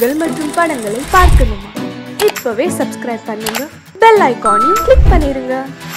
நிகழ்ச்சிகள் மற்றும் படங்களை பார்க்கணுமா இப்பவே சப்ஸ்கிரைப் பண்ணுங்க பெல் ஐகானையும் கிளிக் பண்ணிருங்க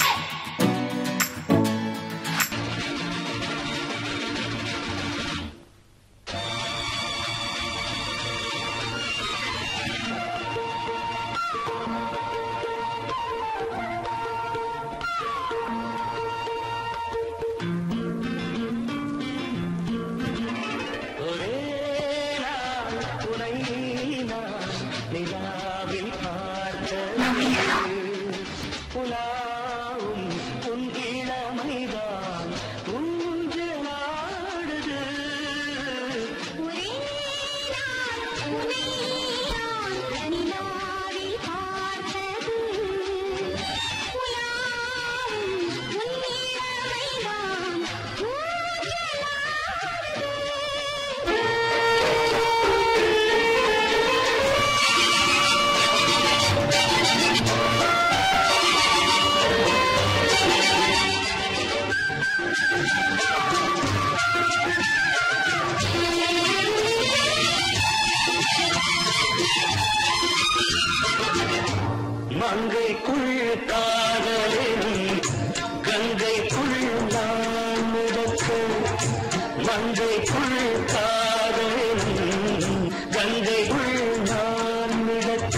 மங்கைக்குள் காதலின் கங்கைக்குள் நான் மிதக்க மங்கைக்குள் காதலின் கங்கைக்குள் நான் மிதக்க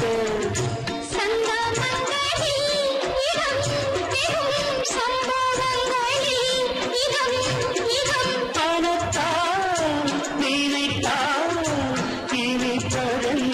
பணத்தால் நினைத்தால் இனிப்பதென்ன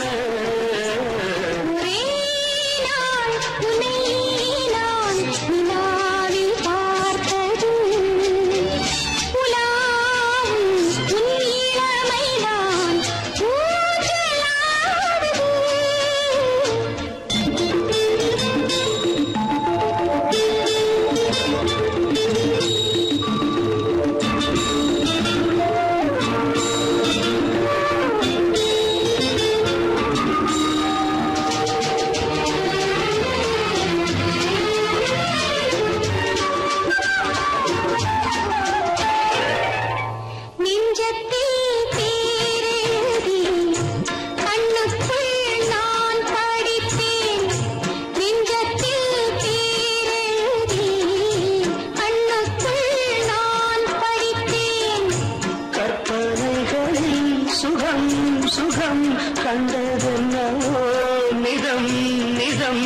நெஞ்சத்தில் பேரெழுதி கண்ணுக்குள் நான் படித்தேன் நெஞ்சத்தில் பேரெழுதி கண்ணுக்குள் நான் படித்தேன் கற்பனைகளில் சுகம் சுகம் கண்டதென்னவோ நிதம் நிதம்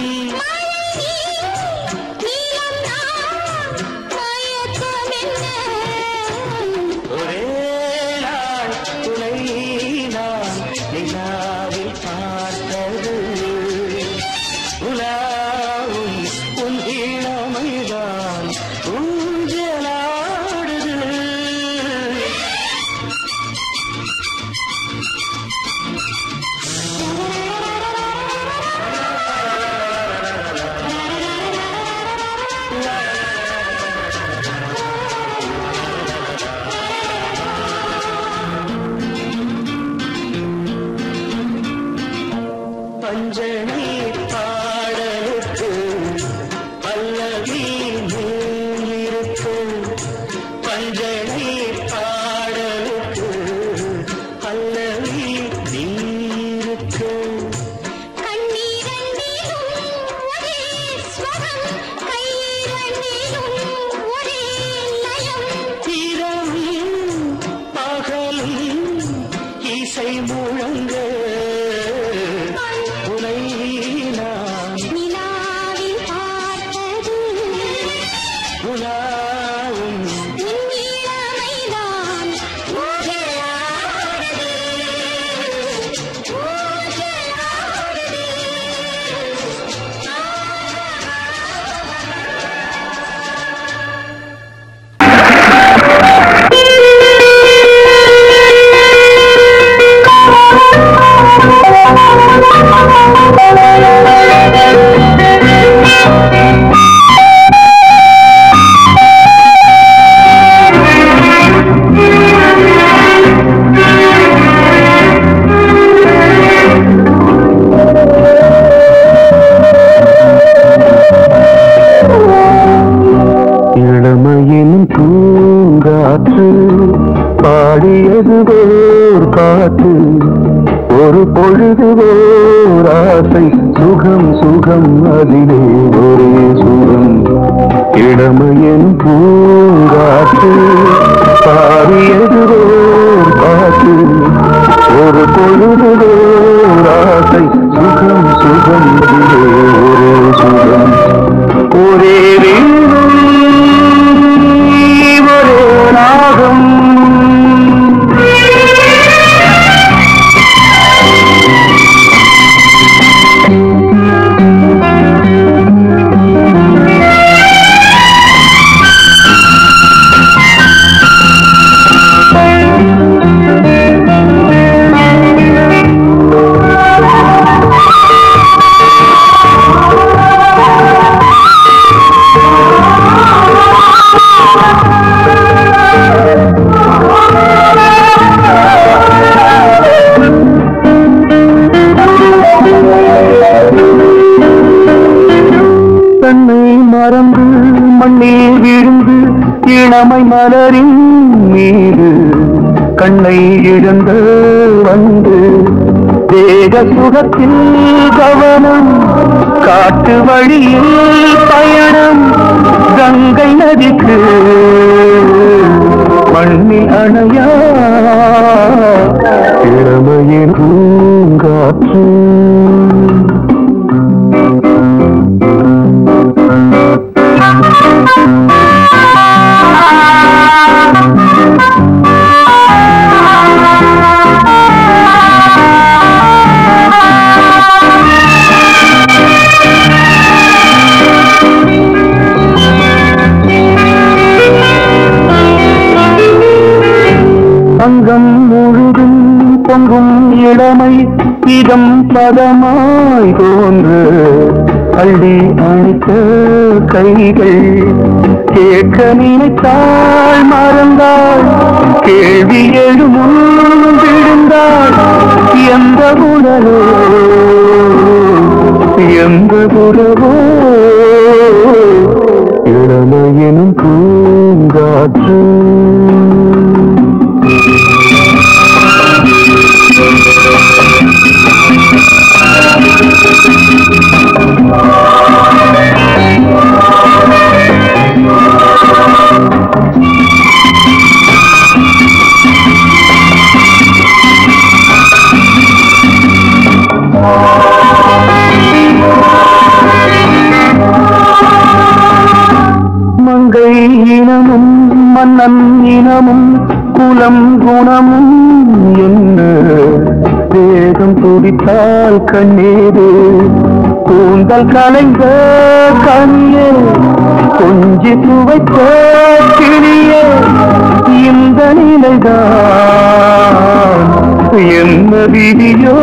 நீலம் நான் மயக்கம் என்ன ஒரே நாள் துணை நான் நிலாவில் பார்த்தது உலாவும் உன் இளமைதான் ஊஞ்சலாடுது பஞ்சனை பாடலுக்கு பல்லவி இருக்கு பஞ்சனை பாடலுக்கு பல்லவி இருக்கு கண்ணீரண்டிலும் ஒரே ஸ்வரம் கையிரண்டிலும் ஒரே லயம் இரவும் பகலும் இசை முழங்க உனை பொழுது ஓராசை சுகம் சுகம் அதிலே ஒரே சுகம் இளமையின் பூங்காற்று பாரியது ஓர் பாட்டு ஒரு பொழுது ஓராசை சுகம் சுகம் அதிலே ஒரே சுகம் ஒரே வீணை, ஒரே ராகம் தன்னை மறந்து மண்ணில் விழுந்து இளமை மலரின் மீது கண்ணை இழந்து வந்து தேக சுகத்தில் கவனம் காட்டு வழியில் பயணம் கங்கை நதிக்கு மண்ணில் அணையா இளமையின் பூங்காற்று அங்கம் முழுதும் பொங்கும் இளமை இதம் பதமாய் தோன்று அள்ளி அணித்த கைகள் கேட்க நினைத்தாள் மறந்தாள் கேள்வி எழுமுன் விழுந்தாள் எந்த உடலோ எந்த உறவோ இளமையெனும் பூங்காற்று மங்கை இனமும் மன்னன் இனமும் குலம் குணமும் என்ன வேகம் துடித்தால் கண்ணீரு கூந்தல் கலைந்த கனியே கொஞ்சி துவைத்த கிளியே இந்த நிலைதான் என்ன விதியோ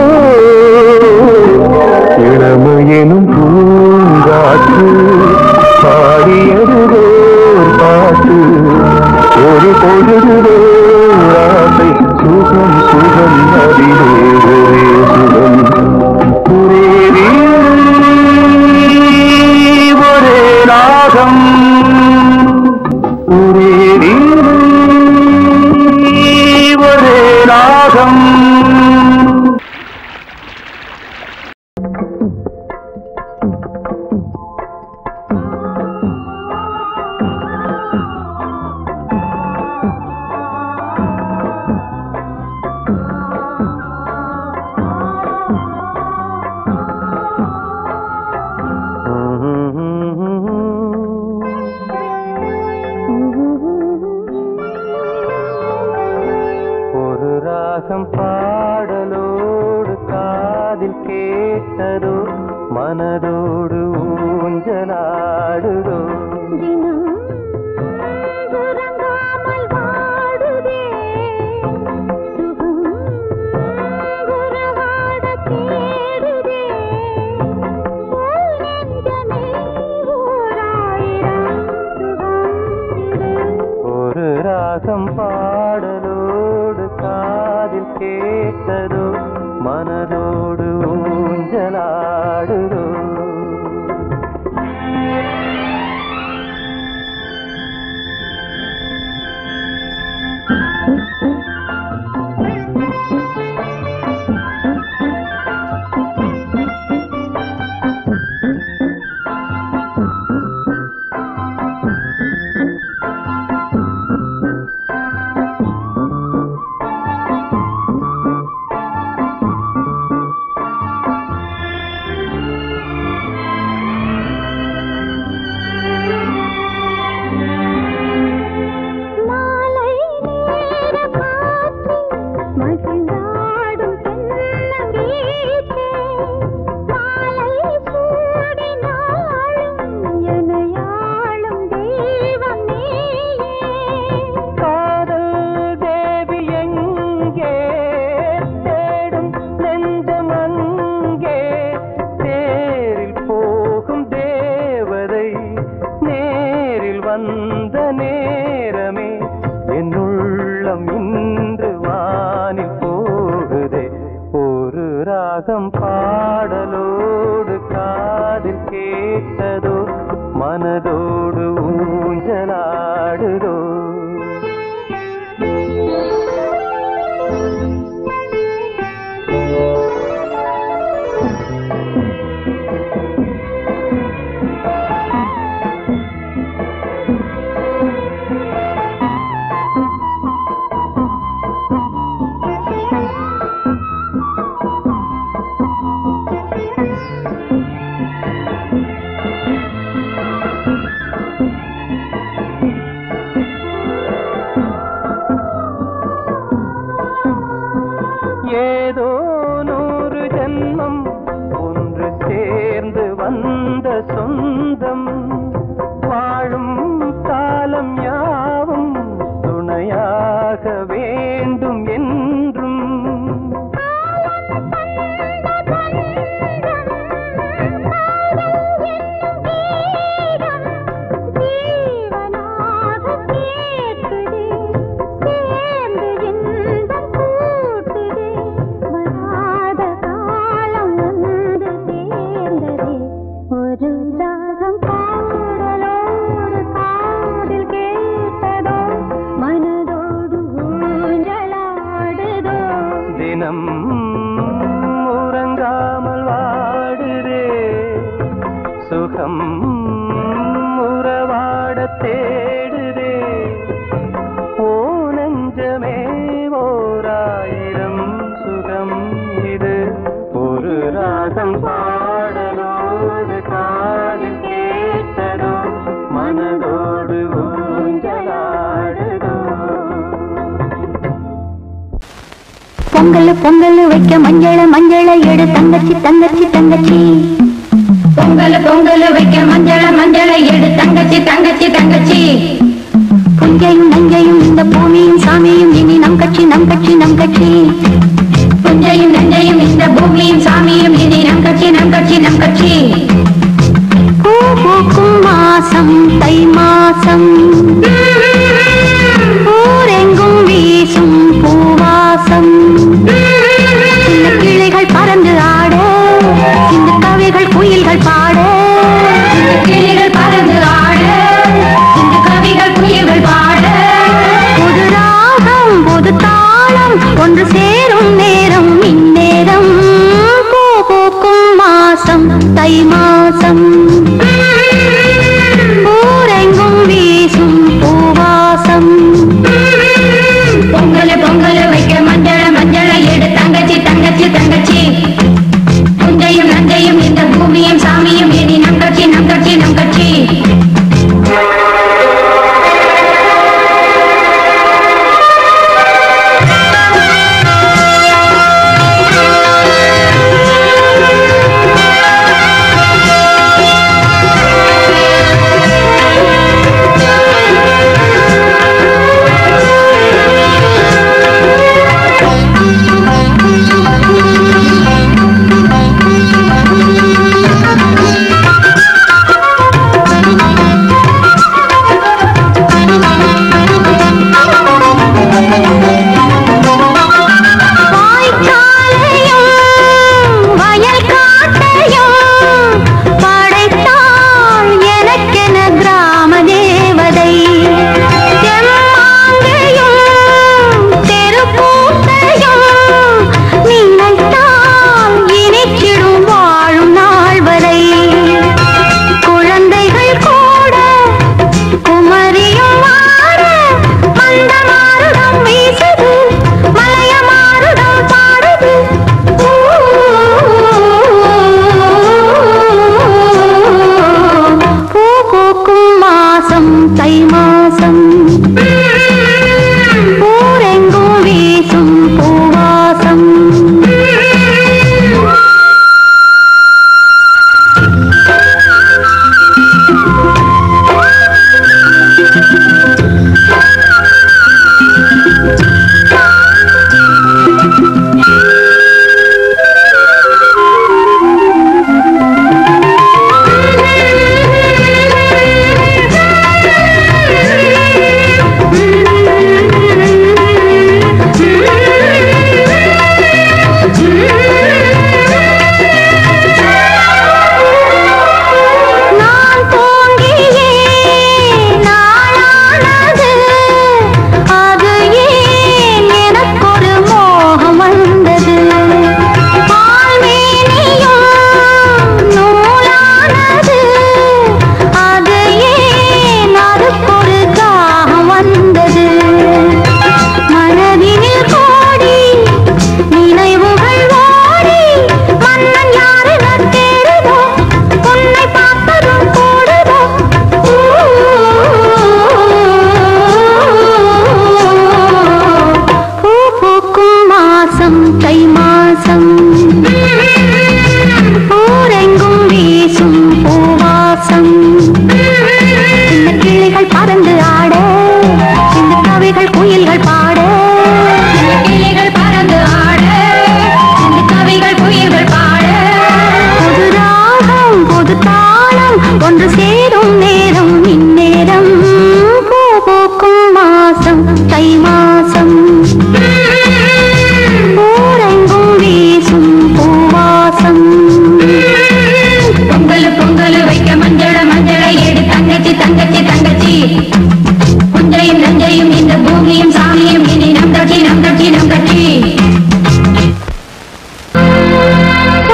இளமையெனும் பூங்காற்று பாடியதுதோ பாட்டு ஒரு பொழுதுதோ ஆசை சுகம் சுகம் அதிலே ஒரே சுகம் ஒரே வீணை, ஒரே ராகம் ஒரே வீணை, ஒரே ராகம் ஒரு ராகம் பாடலோடு காதில் கேட்டதோ மனதோடு ஊஞ்சலாடுதோ தினம் உறங்காமல் வாடுதே சுகம் உறவாடத் தேடுதே உன் நெஞ்சமே ஓராயிரம் சுகம் இது ஒரு ராகம் பாடலோடு காதில் கேட்டதோ மனதோடு ஊஞ்சலாடுதோ ராகம் பாடலோடு காதில் கேட்டதோ மனதோடு ஊஞ்சலாடுதோ ஏதோ நூறு ஜென்மம் ஒன்று சேர்ந்து வந்த சொந்தம் வாழும் காலம் யாவும் துணையாக வேண்டும் என்றும் ஜீவனாக கேட்குதே சேர்ந்து இன்பம் கூட்டுதே வராத காலம் வந்து சேர்ந்ததே ஒரு ராகம் பாடலோடு காதில் கேட்டதோ மனதோடு ஊஞ்சலாடுதோ தினம் உறங்காமல் வாடுதே சுகம் உறவாட தேடுதே ஓ நெஞ்சமே ஓராயிரம் சுகம் இது ஒரு ராகம் பாடலோடு காதில் கேட்டதோ மனதோடு ஊஞ்சலாடுதோ பொங்கல் பொங்கல் வைக்க மஞ்சள மஞ்சள எடு தங்கச்சி தங்கச்சி தங்கச்சி பொங்கல் பொங்கல் வைக்க மஞ்சள மஞ்சள எடு தங்கச்சி தங்கச்சி தங்கச்சி புஞ்சையும் நஞ்சையும் இந்த பூமியும் சாமியும் இனி நம் கட்சி நம் கட்சி நம் கட்சி புஞ்சையும் நஞ்சையும் இந்த பூமியும் சாமியும் இனி நம் கட்சி நம் கட்சி நம் கட்சி பூ பூக்கும் மாசம் தை மாசம் ஊரெங்கும் வீசும் பூவாசம் சின்ன கிளைகள் பறந்து ஆட இந்த கவிகள் குயில்கள் பாட இந்த கிளிகள் பறந்து ஆட இந்த கவிகள் குயில்கள் பாட புது ராகம் புது தாளம் ஒன்று சேரும் நேரம் இந்நேரம் பூ பூக்கும் மாசம் தை மாசம் ஊரெங்கும் வீசும் பூவாசம் பொங்கல் பொங்கல் வைக்க மஞ்சள மஞ்சள எடு தங்கச்சி தங்கச்சி தங்கச்சி புஞ்சையும் நஞ்சையும் இந்த பூமியும் சாமியும் இனி நம் கட்சி நம் கட்சி நம் கட்சி பூ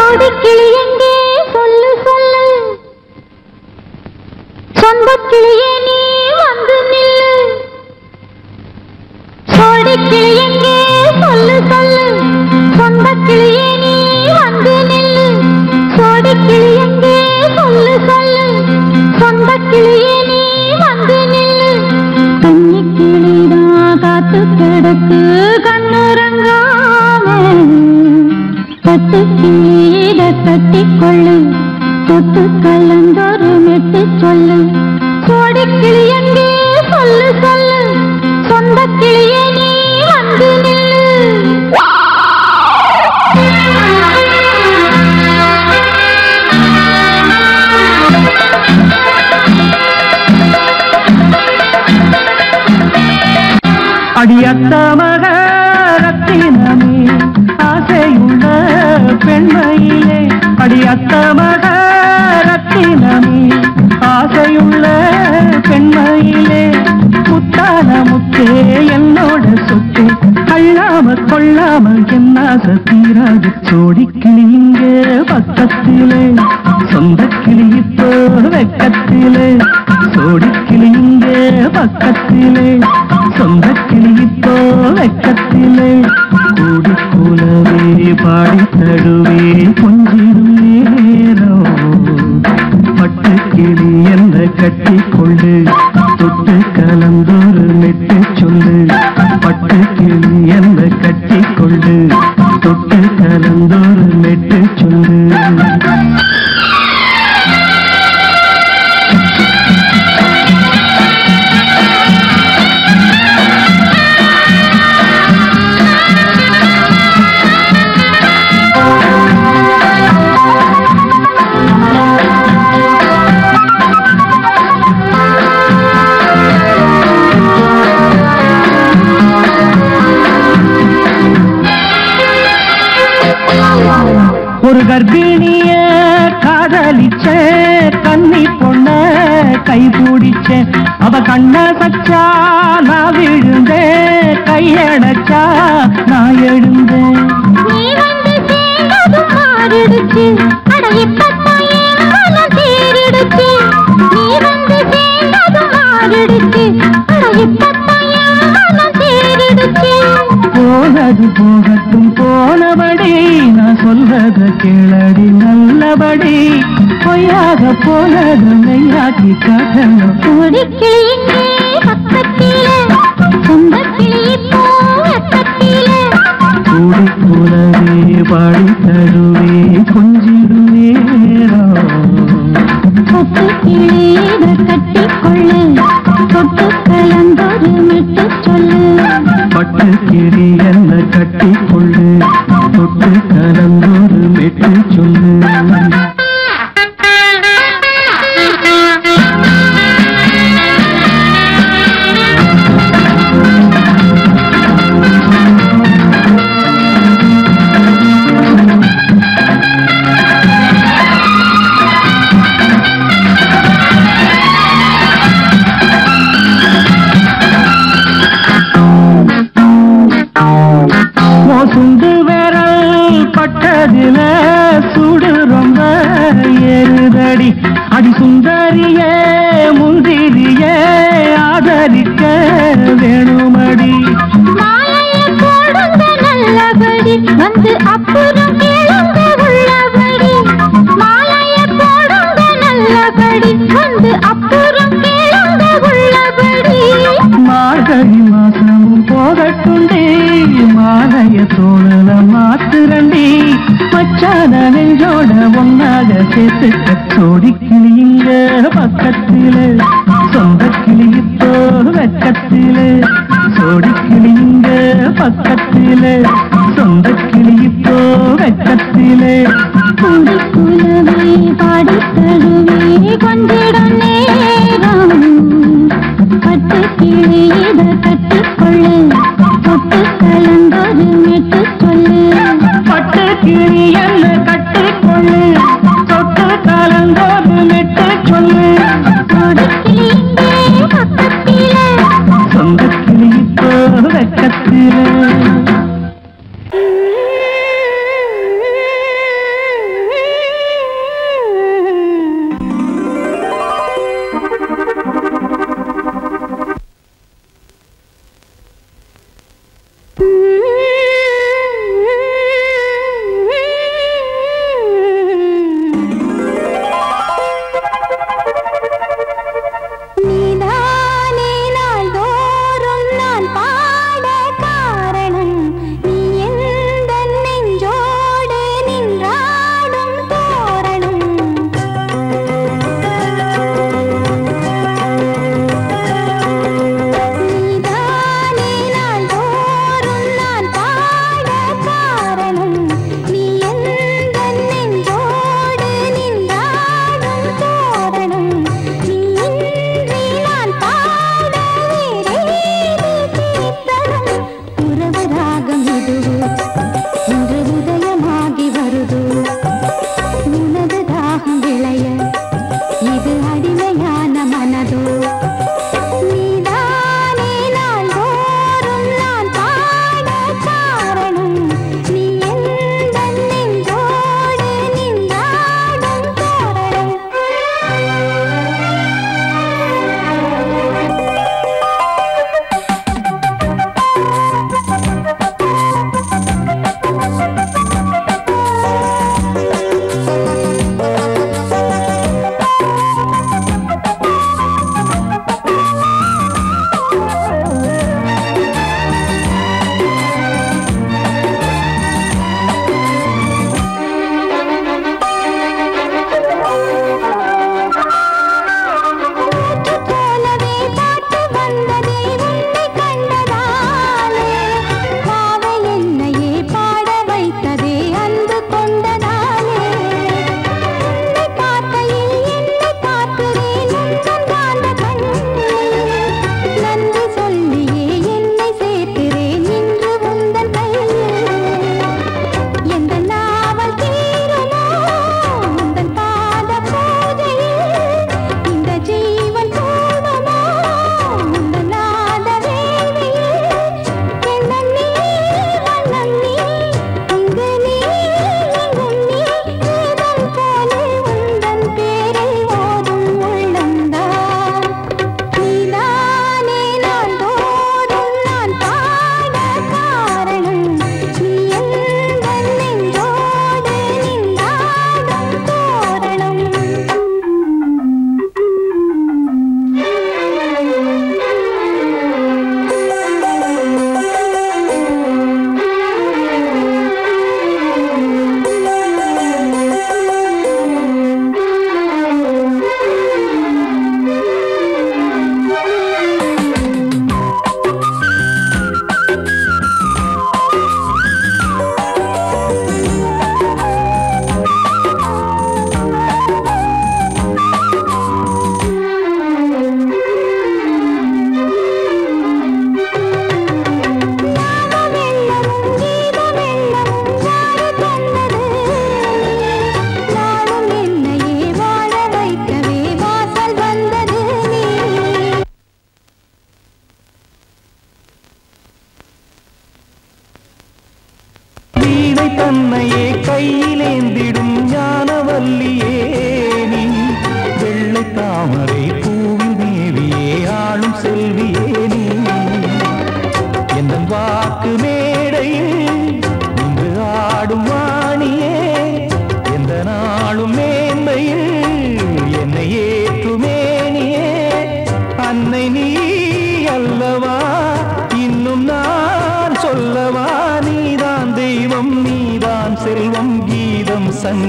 சோடி கிளி எங்கே சொல்லு சொல்லு சொந்த கிளியே நீ வந்து நில்லு சோடி கிளி எங்கே சொல்லு சொல்லு சொந்த கிளியே நீ வந்து நில்லு சோடி கிளி எங்கே சொல்லு சொல்லு சொந்த கிளியே நீ வந்து நில்லு கன்னி கிளிதான் காத்து கிடக்கு கண்ணுறங்காம கட்டு கிளியிட கட்டிக்கொள்ளு தொட்டு கலந்தொரு மெட்டு சொல்லு சோடி கிளி எங்கே சொல்லு சொல்லு சொந்த கிளியே நீ வந்து நில்லு அடியத்த மக ரத்தினமே ஆசையுள்ள பெண்மையிலே அடியத்த மக ரத்தினமே ஆசையுள்ள பெண்மையிலே முத்தான முத்தே என்னோட சொத்து அள்ளாம கொள்ளாம என்ன தீராது சோடி கிளி இங்க பக்கத்திலே சொந்த கிளி இப்போ வெக்கத்திலே சோடி கிளி இங்க பக்கத்திலே சொந்த கிளி இப்போ வெக்கத்திலே கூடி கூலவே பாடி தடுவே கொஞ்சிடும் நேரம் பட்டு கிளி என்ன கட்டி கொண்டு தொட்டு கலந்தொரு மெட்டு சொல்லு பட்டு கிளி என்ன கட்டி கொண்டு தொட்டு கலந்தொரு மெட்டு சொல்லு ஒரு கர்ப்பிணிய காதலிச்ச கன்னி பொண்ண கை பிடிச்ச அவ கண்ண சச்சா நான் விழுந்தேன் கையடைச்சா நான் எழுந்தேன் நீ வந்து சேர்ந்ததும் மாறிடுச்சு அட இப்பத்தான் என் மனம் தேறிடுச்சு நீ வந்து சேர்ந்ததும் மாறிடுச்சு அட இப்பத்தான் என் மனம் தேறிடுச்சு போனது போகட்டும் போனபடி நான் சொல்றத கேளடி நல்லபடி பொய்யாக போனது மெய்யாக்கி காட்டணும் ஒரு கிளி இங்கே பக்கத்திலே சொந்த கிளி இப்போ வெக்கத்திலே கூடி கூடவே பாடி தருவே கொஞ்சிடும் நேரம் சொத்து கிளியிட கட்டிக்கொள்ளு தொட்டு கலந்தொரு மெட்டு சொல்லு பட்டு கிளி என்ன கட்டி கொள்ளு தொட்டு கலந்தொரு மெட்டு சொல்லு சுண்டு விரல் பட்டதில சுடு ரொம்ப ஏறுதடி அடி சுந்தரியே முந்திரியே ஆதரிக்க வேணுமடி மாலையை போடுங்க நல்லபடி வந்து அப்புறம் கேளுங்க உள்ளபடி மாலையை போடுங்க நல்லபடி வந்து அப்புறம் கேளுங்க உள்ளபடி மார்கழி மாசமும் போகட்டுண்டி மாலைய தோழல மாத்துரண்டி மச்சான நெஞ்சோட ஒன்னாக சேர்த்து சோடி கிளியுங்க பக்கத்திலே சொந்த கிளி இப்போ வெக்கத்திலே சோடி கிளியுங்க பக்கத்திலே சொந்த கிளி இப்போ வெக்கத்திலே குடி குலவே பாடி தருவே கொஞ்சிடம் நேரம் பட்டு கிளி இத கட்டிக்கொள்ளு தொட்டு கலந்தொரு மெட்டு சொல்லு பட்டு கிளி என்ன கட்டிக்கொள்ளு தொட்டு கலந்தோடு மெட்டு சொல்லு கொடி கிளி இங்கே பக்கத்திலே சொந்த கிளி இப்போ வெக்கத்திலே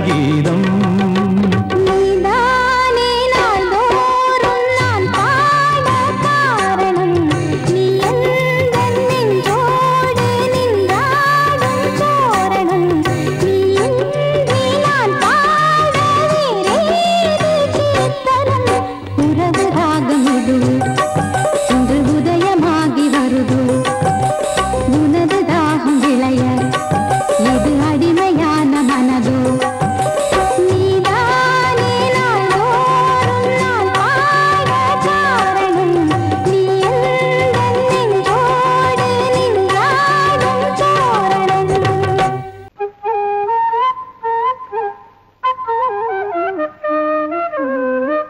சங்கீதம் நீதானே நாள்தோறும் நான் பாட காரணம் நீ எந்தன் நெஞ்சோடு நின்றாடும் தோரணம் நீ இன்றி நான் பாட வேறேது கீர்த்தனம் உறவு ராகம் இது இன்று உதயமாகி வருது உனது தாகம் விளைய இது அடிமையான மனதோ நீதானே நாள்தோறும் நான் பாட காரணம் நீ எந்தன் நெஞ்சோடு நின்றாடும் தோரணம்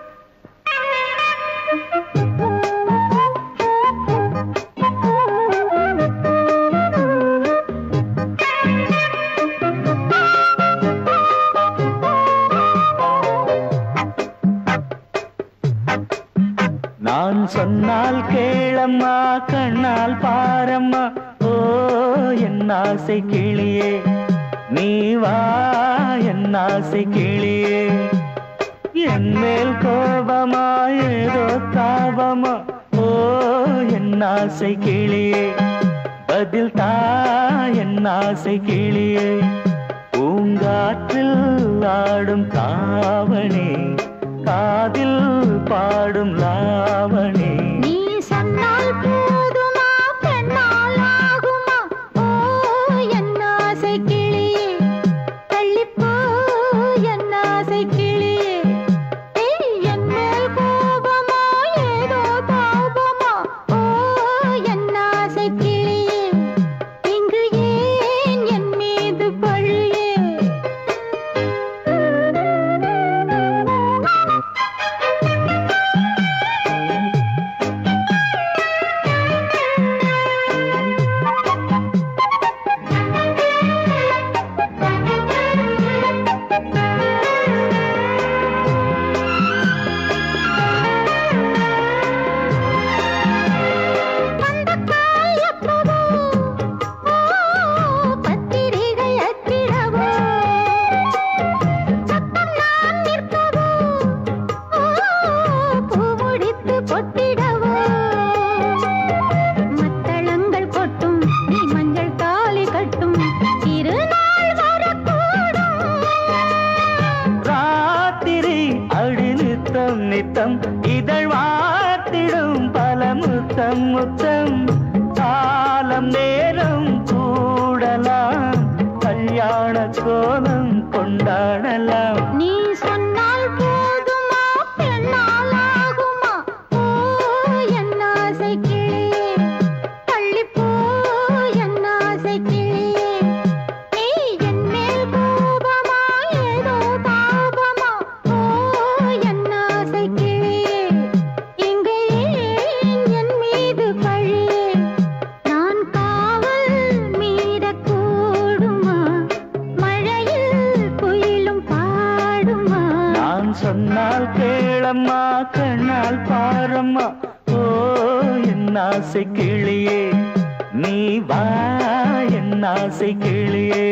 நான் சொன்னால் கேளம்மா கண்ணால் பாரம்மா ஓ என் ஆசை கிளியே நீ வா என் ஆசை கிளியே என் மேல் கோபமா ஏதோ தாபமா ஓ என் ஆசை கிளியே பதில் தா என் ஆசை கிளியே பூங்காற்றில் ஆடும் தாவணி காதில் பாடும் லாவணி நீ சொன்னால் போதுமா பெண்ணால் ஆகுமா ஓ என் ஆசை கிளியே தள்ளிப்போ என் ஆசை கிளியே ஏய், என் மேல் கோபமா ஏதோ தாபமா ஓ என் ஆசை கிளியே இங்கு ஏன் என் மீது பழியே பந்தக்கால் எப்பவோ, ஓ, பத்திரிகை அச்சிடவோ, சத்தம் நான் நிற்கவோ, ஓ, பூ முடித்து பொட்டிடவோ. மத்தளங்கள் கொட்டும், நீ மஞ்சள் தாலி கட்டும், திருநாள் வரக்கூடும். ராத்திரி அடி நித்தம் நித்தம் இதழ் வார்த்திடும் பல முத்தம் முத்தம் காலம் நேரம் கூடலாம் கல்யாண கோலம் கொண்டாடலாம் நீ சொன்னால் போதுமா பெண்ணால் ஆகுமா ஓ என் ஆசை கிளியே தள்ளிப்போ என் ஆசை கிளியே நீ என் மேல் கோபமா ஏதோ தாபமா ஓ என் ஆசை கிளியே இங்கே ஏன் என் மீது பழியே நான் காவல் மீறக்கூடுமா மழையில் குயிலும் பாடுமா நான் சொன்னால் கேளம்மா கண்ணால் பாரம்மா ஓ என் ஆசை கிளியே நீ வா என் ஆசை கிளியே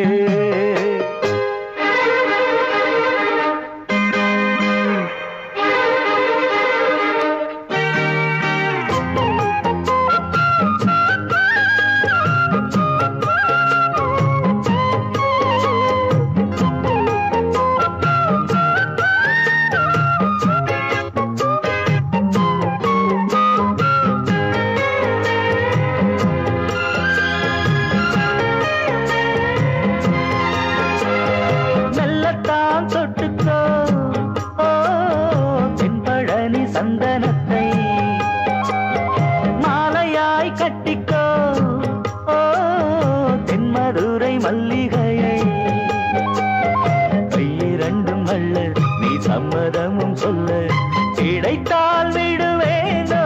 மெல்லத்தான் தொட்டுக்கோ ஓ தென்பழனி சந்தனத்தை மாலையாய் கட்டிக்கோ ஓ தென்மதுரை மல்லிகையை கையிரண்டும் அல்ல நீ சம்மதமும் சொல்ல கிடைத்தால் விடுவேனோ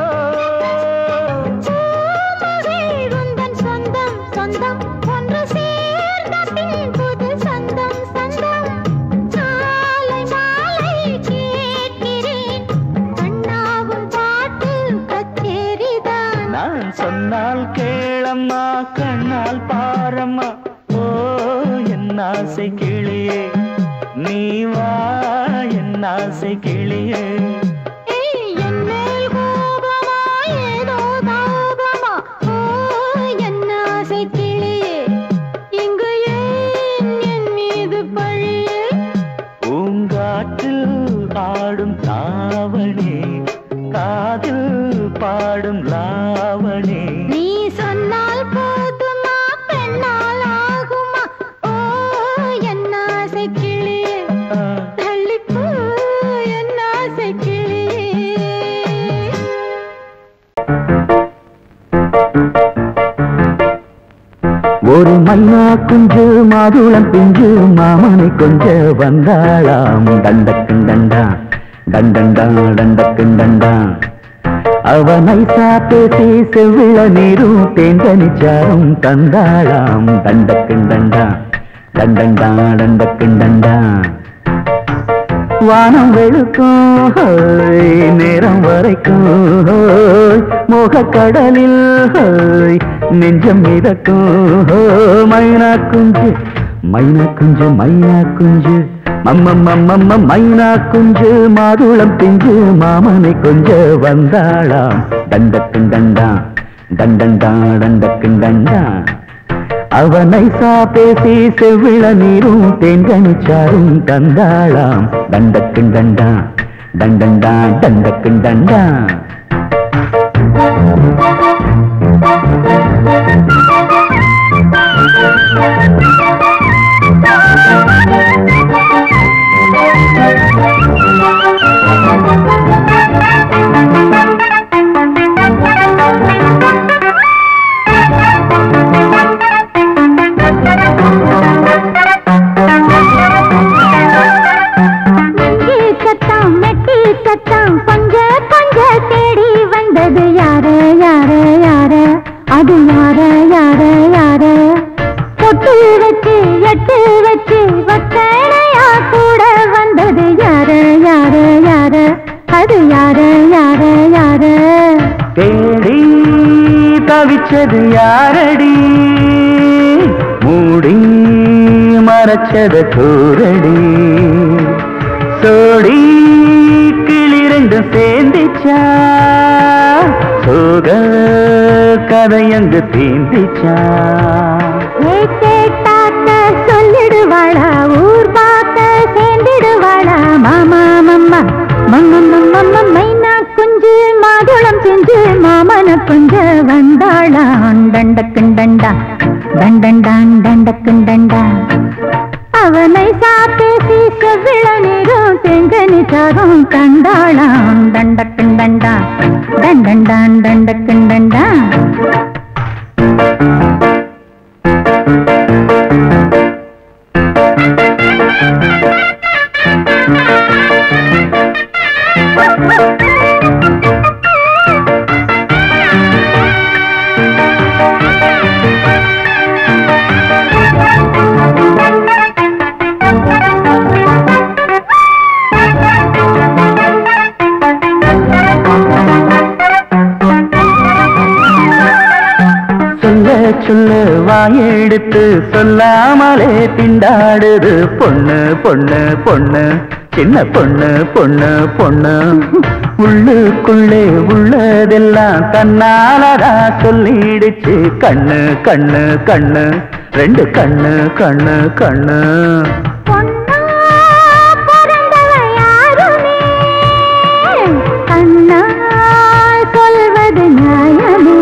பூமகள் உந்தன் சொந்தம் சொந்தம் ஒன்று சேர்ந்த பின் புது சொந்தம் சொந்தம் காலை மாலை கேட்கிறேன் கண்ணாவும் பாட்டு கச்சேரிதான் நான் சொன்னால் கேளம்மா கண்ணால் பாரம்மா ஓ என் ஆசை கிளியே நீ வா என் ஆசை கிளியே என்னேல் கோபமா ஏதோ தாபமா ஓ என்ன ஆசை கிளியே இங்கு ஏன் என் மீது பழியே பூங்காற்றில் ஆடும் தாவணி காதில் பாடும் லாவணி நீ சொன்னால் போதுமா பெண்ணால் ஆகுமா ஓ என்ன ஆசை கிளியே தள்ளிப்போ என்ன ஆசை கிளியே ஒரு மைனா குஞ்சு மாதுளம் பிஞ்சு மாமனை கொஞ்ச வந்தாளாம் தண்டக்கும் தண்டா தண்டண்டா தண்டக்கும் தண்டா அவனை பேசி செவ்விள நீரும் தேங்கனிச்சாரும் தந்தாளாம் தண்டக்கும் தண்டா தண்டண்டா தண்டக்கும் தண்டா வானம் வெளுக்கும் ஹோய், நேரம் வரைக்கும் ஹோய், மோகக்கடலில் ஹோய், நெஞ்சம் மிதக்கும் ஹோய், மைனா குஞ்சு மைனா குஞ்சு மைனா குஞ்சு மம்மம்மம்மம்ம மைனா குஞ்சு மாதுளம் பிஞ்சு மாமனை கொஞ்ச வந்தாளாம் தண்டக்கும் தண்டா தண்டண்டா தண்டக்கும் தண்டா அவனை பேசி செவ்விள நீரும் தேன்கணிச்சாரும் தந்தாளாம் தண்டக்கும் தண்டா தண்டண்டா தண்டக்கும் தண்டா நெஞ்சு சத்தம் மெட்டி சத்தம் கொஞ்ச கொஞ்ச தேடி வந்தது யாரு யாரு யாரு அது யாரு யாரு யாரு பொட்டு வச்சு எட்டு வச்சு வக்கணையா கூட வந்தது யாரு யாரு யாரு அது யாரு யாரு யாரு தேடி தவிச்சது யாரடி மூடி மறைச்சது கூரடி சோடி கிளிரண்டு சேர்ந்துச்சா சோக கதையங்கு தீந்திச்சா ஏ கேட்டாக்க சொல்லிடுவாளா ஊர் பார்க்க சேர்ந்திடுவாளா மாமா மம்மா மம்ம மம்ம மைனா குஞ்சு மாதுளம் செஞ்சு மாமன குஞ்ச வந்தாளா தண்டக்குண்டண்டா தண்டண்டான் தண்டக்குண்டண்டா அவனை சாப்பேசி செவ்விள நீரும் தெங்கனி சாரும் கண்டாளாம் தண்டக்குண்டண்டா தண்டண்டான் தண்டக்குண்டண்டா சொல்ல சொல்ல வாயெடுத்து சொல்லாமலே திண்டாடுது பொண்ணு பொண்ணு பொண்ணு சின்ன பொண்ணு பொண்ணு பொண்ணு உள்ளுக்குள்ளே உள்ளதெல்லாம் தன்னாலதா சொல்லிடுச்சு கண்ணு கண்ணு கண்ணு ரெண்டு கண்ணு கண்ணு கண்ணு பொன்னா பிறந்தவ யாருமே கண்ணா சொல்வது நியாயமே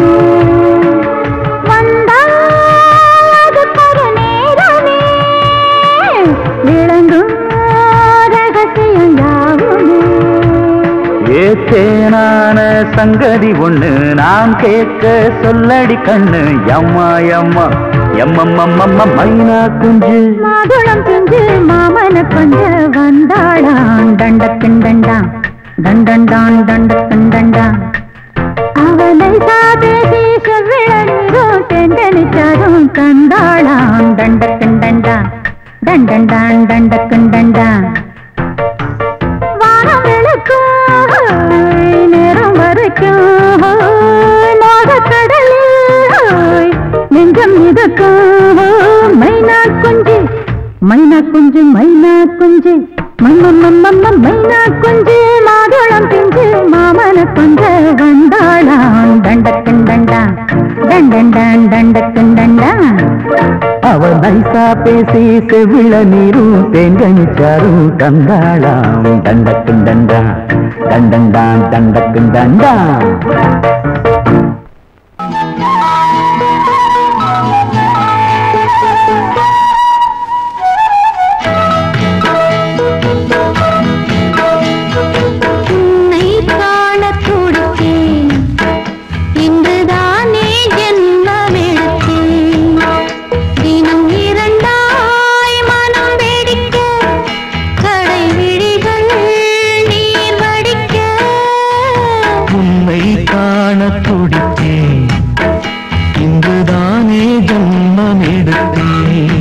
வந்தால் அதுக்கொரு நேரமே விளங்கும் ரகசியம் யாவுமே ஏத்தேனான சங்கதி ஒண்ணு நான் கேட்க சொல்லடி கண்ணு எம்மா எம்மா எம்மம்மம்மம்ம மைனா குஞ்சு மாதுளம் செஞ்சு மாமன கொஞ்ச வந்தாளாம் தண்டக்கிண்டண்டா தண்டண்டான் தண்டக்கிண்டண்டா அவனை சாதேசி செவ்விழோ தெண்டனிச்சாரும் கண்டாளாம் தண்டக்கிண்டண்டா தண்டண்டான் தண்டக்கிண்டண்டா வானம் விளக்கும் நேரம் வரைக்கும் மோகக்கடலில் நெஞ்சம் மிதக்கும் மைனா குஞ்சு மைனா குஞ்சு மைனா குஞ்சு மைனா குஞ்சு மாதுளம் பிஞ்சு மாமன கொஞ்ச வந்தாளாம் தண்டக்கன் தண்டா தண்டண்டான் தண்டக்கன் தண்டா அவ நைசா பேசி செவிள நீரும் தேங்கனிச்சாரும் தந்தாளாம் தண்டக்கும் தண்டா தண்டண்டான் தண்டக்கும் தண்டா உன்னை காணத் துடித்தேன். இன்றுதானே ஜென்மமெடுத்தேன். தினம் இரண்டாய் மனம் வெடிக்க, கடை விழிகள் நீர் வடிக்க. உன்னை காண துடித்தேன் இங்குதானே ஜன்மம் எடுத்தேன்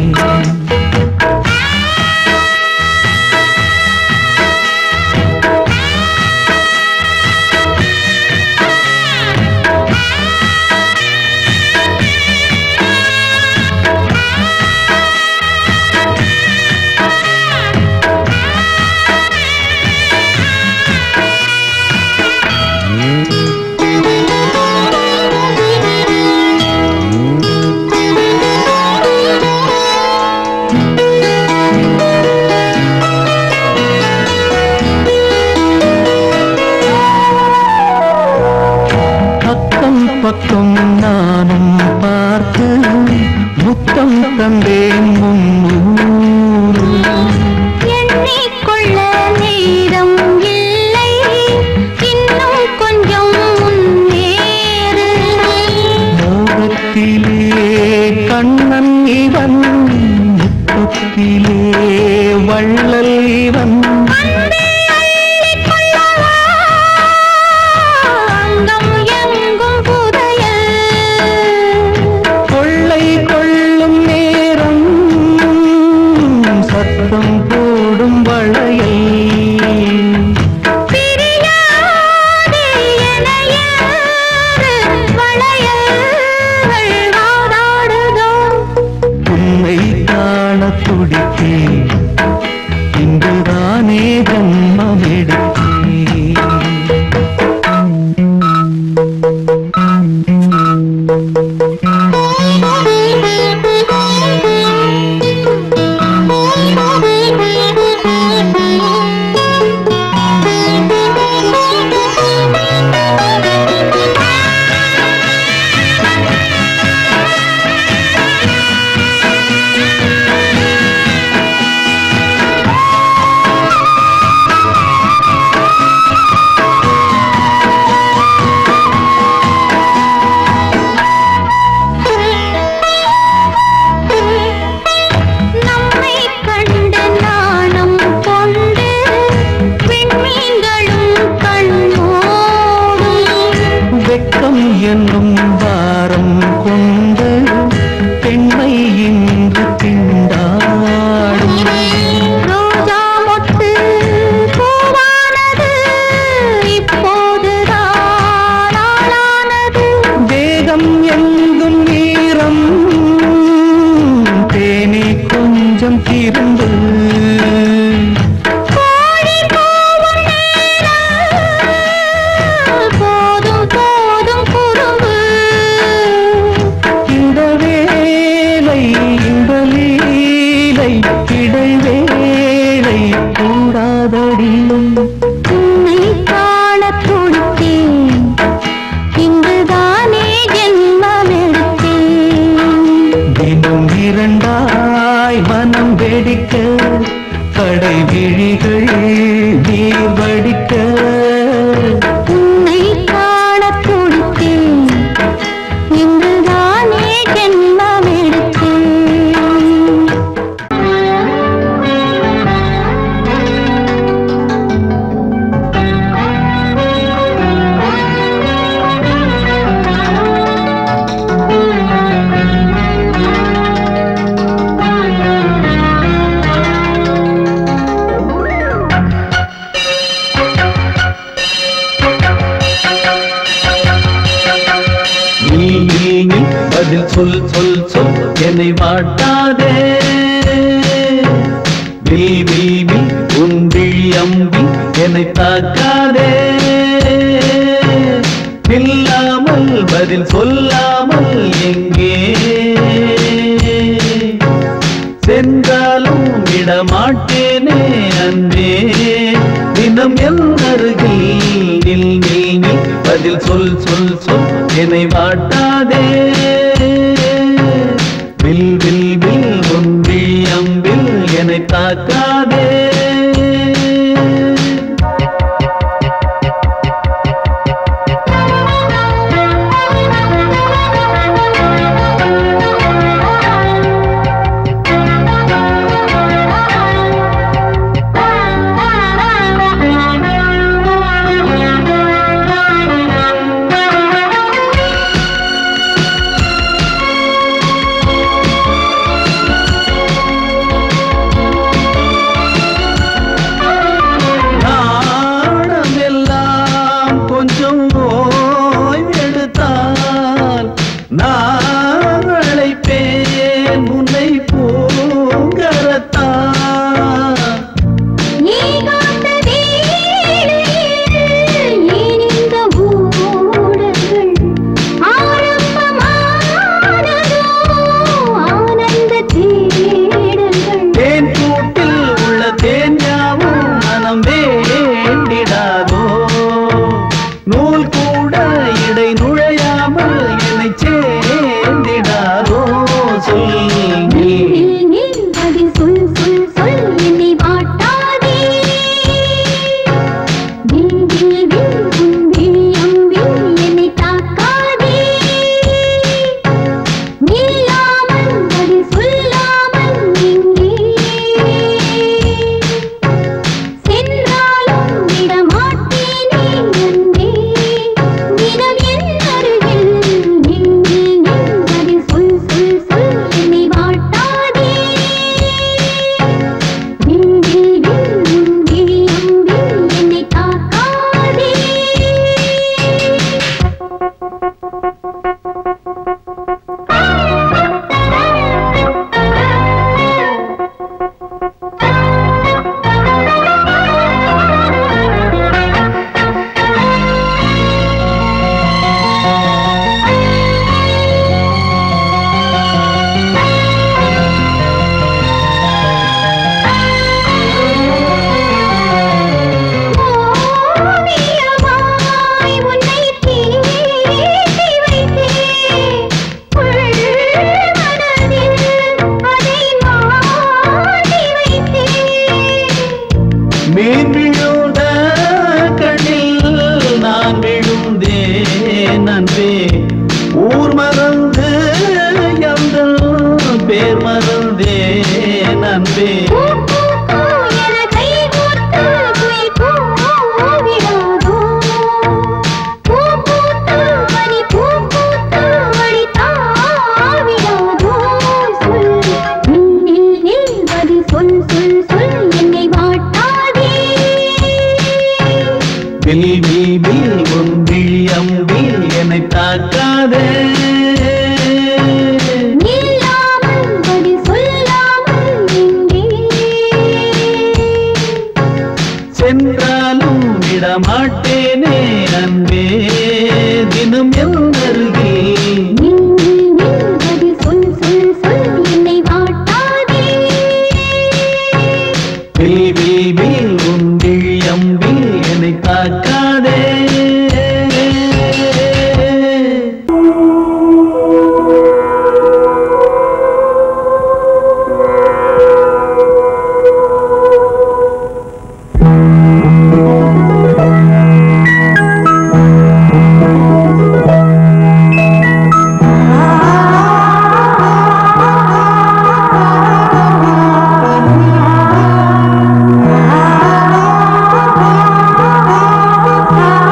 பக்கம் பக்கம் நானும் பார்த்து முத்தம் தந்தேன் முன்னூறு எண்ணிக்கொள்ள நேரம் இல்லை இன்னும் கொஞ்சம் முன்னேறு மோகத்திலே கண்ணன் இவன் முத்தத்திலே வள்ளல் இவன் அங்கம் எங்கும் புதையல் கொள்ளை கொள்ளும் நேரம் சத்தம் போடும் வளையல் பிரியாதே என யாரு வளையல்கள் வாதாடுதோ உன்னை காண துடித்தேன் இங்குதானே ஜன்மம் எடுத்தேன் நம்மை கண்டு நாணம் கொண்டு விண்மீன்களும் கண்ணோடும் வெட்கம் என்னும் வாரம் கொண்டு பெண்மை இன்று திண்டாடும் ரோஜா மொட்டு பூவானது இப்போதுதான் ஆளானது வேகம் எங்கும் நீரம் தேனி கொஞ்சம் திருந்து கோழி கூவும் நேரம் போதும் போதும் குறும்பு இந்த வேலை இந்த லீலை இடைவேளை கூடாதடியும் உன்னை காணத் துடித்தேன் இங்குதானே ஜென்மமெடுத்தேன் தினம் இரண்டாய் மனம் வெடிக்க கடை விழிகள் நீர் வடிக்க உன்னை காணத் துடித்தேன் இங்குதானே ஜென்மமெடுத்தேன் நீ நீ நீ பதில் சொல் சொல் சொல் என்னை வாட்டாதே வில் வில் வில் உன் அம்பி என்னை தாக்காதே இல்லாமல் பதில் சொல்லாமல் எங்கே சென்றாலும் விடமாட்டேனே அன்பே தினம் என் அருகில் நில் நில் நில் பதில் சொல் சொல் சொல் என்னை வாட்டாதே வில் வில் வில் ஒன்றி அம்பில் என்னை தாக்காதே நாணம் எல்லாம் கொஞ்சம் ஓய்வெடுத்தால் நான் அழைப்பேன் உன்னை பூங்கரத்தான் நீ காத்த வேளையில் ஏன் இந்த ஊடல்கள் ஆரம்பமானதோ ஆனந்த தேடல்கள் தேன் கூட்டில் உள்ள தேன் யாவும் மனம் வேண்டிடாதோ நூல் கூட இடை நுழையாமல் என்னை சேர்ந்திடாதோ சொல் நீ நில் நில் பதில் சொல் சொல் சொல் என்னை வாட்டாதே வில் வில் வில் உன் விழி அம்பில் என்னை தாக்காதே நில்லாமல் பதில் சொல்லாமல் எங்கே சென்றாலும் விடமாட்டேனே அன்பே தினம் என் அருகில் நில் நில் நில் பதில் சொல் சொல் சொல் என்னை வாட்டாதே வில் வில் வில் உன் விழி அம்பில் என்னை தாக்காதே ஓவியமாய் உன்னை தீட்டி வைத்தேன் உள் மனதில் அதை மாட்டி வைத்தேன் மீன் விழுந்த கண்ணில் நான் விழுந்தேன் அன்பே ஊர் மறந்து எங்கள் பேர் மறந்தேன் அன்பே பூ பூ பூ என கைகோர்த்து குயில் கூவிடாதோ பூ பூத்து மணி பூ பூத்து மணி தாவிடாதோ சொல் நில் நில் நில் பதில் சொல் சொல் சொல் என்னை வாட்டாதே வில் வில் வில் உன் விழி அம்பில் என்னை தாக்காதே நில்லாமல் பதில் சொல்லாமல் எங்கே சென்றாலும் விடமாட்டேனே அன்பே தினம் என் அருகில் நில் நில் நில் பதில் சொல் சொல் சொல் என்னை வாட்டாதே வில் வில் வில் உன் விழி அம்பில் என்னை தாக்காதே ஆ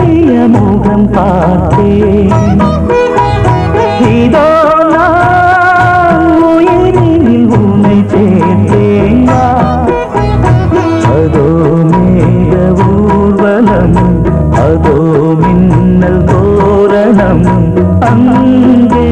அழகிய முகம் பார்த்தேன் இதோ நான் உயிரில் உன்னை சேர்த்தேன் வா. அதோ மேக ஊர்வலம் அதோ மின்னல் தோரணம் அங்கே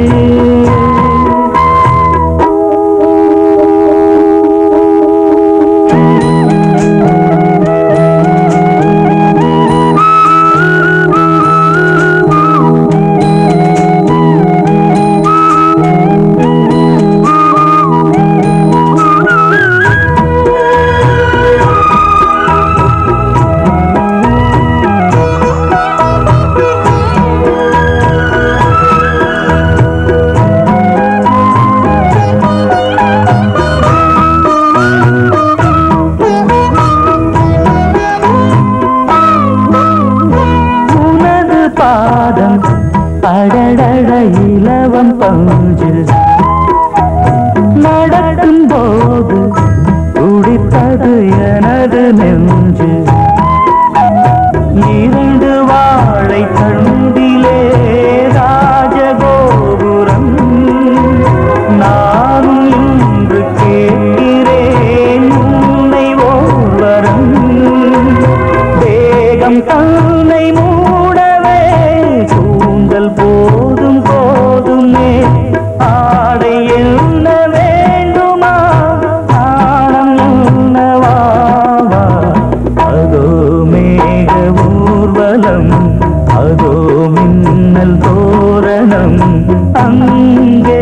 உனது பாதம் அடடட இலவம் பஞ்சு நடக்கும் போது துடித்தது எனது நெஞ்சு இரண்டு வாழை தண்டிலே ராஜகோபுரம் நானும் இன்று கேட்கிறேன் உன்னை ஓர்வரம் வேகம் தன்னை மூடவே கூந்தல் போதும் போதுமே ஆடை என்ன வேண்டுமா நாணம் என்னவா அதோ மேக ஊர்வலம் அதோ மின்னல் தோரணம் அங்கே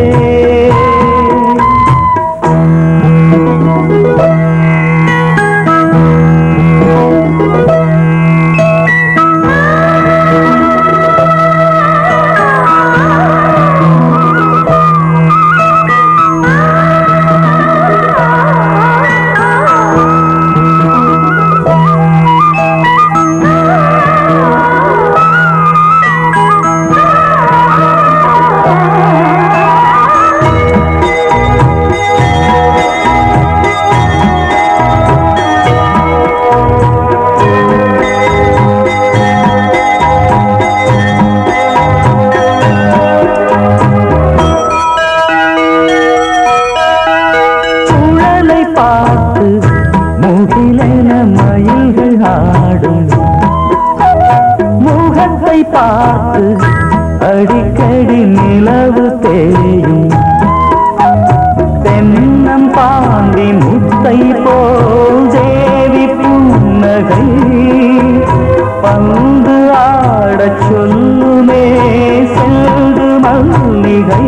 சுழலை பார்த்து முகிலென மயில்கள் ஆடும் முகத்தை பார்த்து அடிக்கடி நிலவு தேயும் தென்னம் பாண்டி முத்தை போல் தேவி புன்னகை பந்து ஆடச் சொல்லுமே செல்து மல்லிகை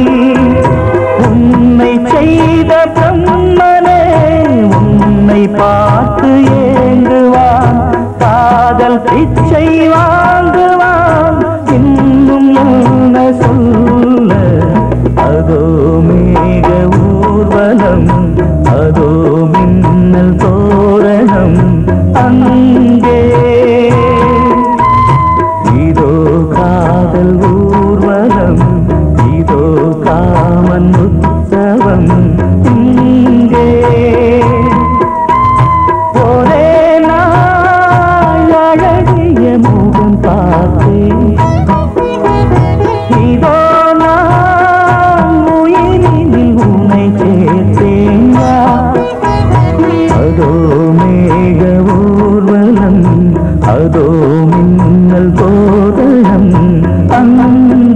உன்னை செய்த பிரம்மனே உன்னை பார்த்து ஏங்குவான் காதல் பிச்சை வாங்குவான் இன்னும் என்ன சொல்ல அதோ மேக ஊர்வலம் அதோ மின்னல் தோரணம் அங்கே இதோ காதல் ஊர்வலம் இதோ காமன் உற்சவம் இங்கே ஒரே நாள் அழகிய முகம் பார்த்தேன் இதோ நான் உயிரில் உன்னை சேர்த்தேன் வா. அதோ மேக ஊர்வலம் அதோ மின்னல் போதலம் அங்கே